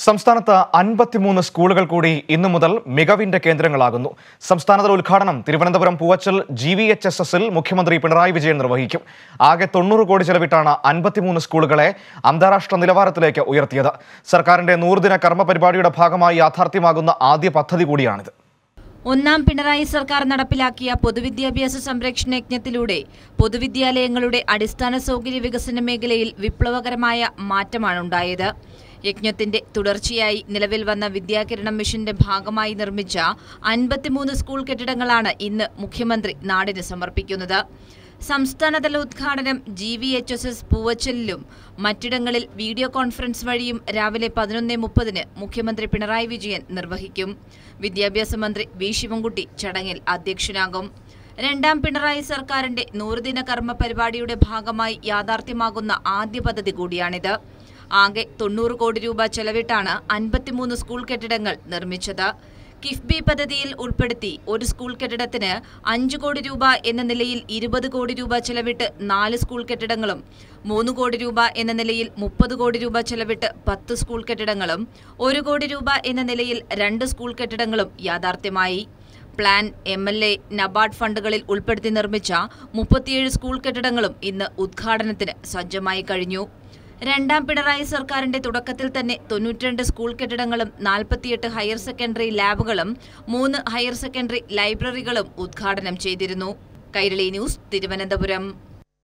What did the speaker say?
സംസ്ഥാനത്ത് അൻപത്തിമൂന്ന് സ്കൂളുകൾ കൂടി ഇന്നു മുതൽ മികവിന്റെ കേന്ദ്രങ്ങളാകുന്നു സംസ്ഥാനതല ഉദ്ഘാടനം Thiruvananthapuram Poovachal G V H S എസിൽ മുഖ്യമന്ത്രി പിണറായി വിജയൻ നിർവഹിക്കും ആകെ തൊണ്ണൂറ് കോടി ചെലവിട്ടാണ് അൻപത്തിമൂന്ന് സ്കൂളുകളെ അന്താരാഷ്ട്ര നിലവാരത്തിലേക്ക് ഉയർത്തിയത് സർക്കാരിന്റെ നൂറുദിന കർമ്മ പരിപാടിയുടെ ഭാഗമായി യാഥാർത്ഥ്യമാകുന്ന ആദ്യ പദ്ധതി കൂടിയാണിത് ഒന്നാം പിണറായി സർക്കാർ നടപ്പിലാക്കിയ പൊതുവിദ്യാഭ്യാസ സംരക്ഷണ യജ്ഞത്തിലൂടെ പൊതുവിദ്യാലയങ്ങളുടെ അടിസ്ഥാന സൗകര്യ വികസന മേഖലയിൽ വിപ്ലവകരമായ മാറ്റമാണുണ്ടായത് യജ്ഞത്തിന്റെ തുടർച്ചയായി നിലവിൽ വന്ന വിദ്യാകിരണം മിഷന്റെ ഭാഗമായി നിർമ്മിച്ച അൻപത്തിമൂന്ന് സ്കൂൾ കെട്ടിടങ്ങളാണ് ഇന്ന് മുഖ്യമന്ത്രി നാടിന് സമർപ്പിക്കുന്നത് സംസ്ഥാനതല ഉദ്ഘാടനം G V H S S പൂവച്ചലിലും മറ്റിടങ്ങളിൽ വീഡിയോ കോൺഫറൻസ് വഴിയും രാവിലെ പതിനൊന്ന് മുപ്പതിന് മുഖ്യമന്ത്രി പിണറായി വിജയൻ നിർവഹിക്കും വിദ്യാഭ്യാസ മന്ത്രി വി ശിവൻകുട്ടി ചടങ്ങിൽ അധ്യക്ഷനാകും രണ്ടാം പിണറായി സർക്കാരിന്റെ നൂറുദിന കർമ്മ പരിപാടിയുടെ ഭാഗമായി യാഥാർത്ഥ്യമാകുന്ന ആദ്യ പദ്ധതി കൂടിയാണിത് ആകെ തൊണ്ണൂറ് കോടി രൂപ ചെലവിട്ടാണ് അൻപത്തിമൂന്ന് സ്കൂൾ കെട്ടിടങ്ങൾ നിർമ്മിച്ചത് കിഫ്ബി പദ്ധതിയിൽ ഉൾപ്പെടുത്തി ഒരു സ്കൂൾ കെട്ടിടത്തിന് അഞ്ച് കോടി രൂപ എന്ന നിലയിൽ ഇരുപത് കോടി രൂപ ചെലവിട്ട് നാല് സ്കൂൾ കെട്ടിടങ്ങളും മൂന്ന് കോടി രൂപ എന്ന നിലയിൽ മുപ്പത് കോടി രൂപ ചെലവിട്ട് പത്ത് സ്കൂൾ കെട്ടിടങ്ങളും ഒരു കോടി രൂപ എന്ന നിലയിൽ രണ്ട് സ്കൂൾ കെട്ടിടങ്ങളും യാഥാർത്ഥ്യമായി plan M L A NABARD ഫണ്ടുകളിൽ ഉൾപ്പെടുത്തി നിർമ്മിച്ച മുപ്പത്തിയേഴ് സ്കൂൾ കെട്ടിടങ്ങളും ഇന്ന് ഉദ്ഘാടനത്തിന് സജ്ജമായി കഴിഞ്ഞു രണ്ടാം പിണറായി സർക്കാരിന്റെ തുടക്കത്തിൽ തന്നെ തൊണ്ണൂറ്റിരണ്ട് സ്കൂൾ കെട്ടിടങ്ങളും നാൽപ്പത്തിയെട്ട് ഹയർ സെക്കൻഡറി ലാബുകളും മൂന്ന് ഹയർ സെക്കൻഡറി ലൈബ്രറികളും ഉദ്ഘാടനം ചെയ്തിരുന്നു കൈരളി ന്യൂസ് തിരുവനന്തപുരം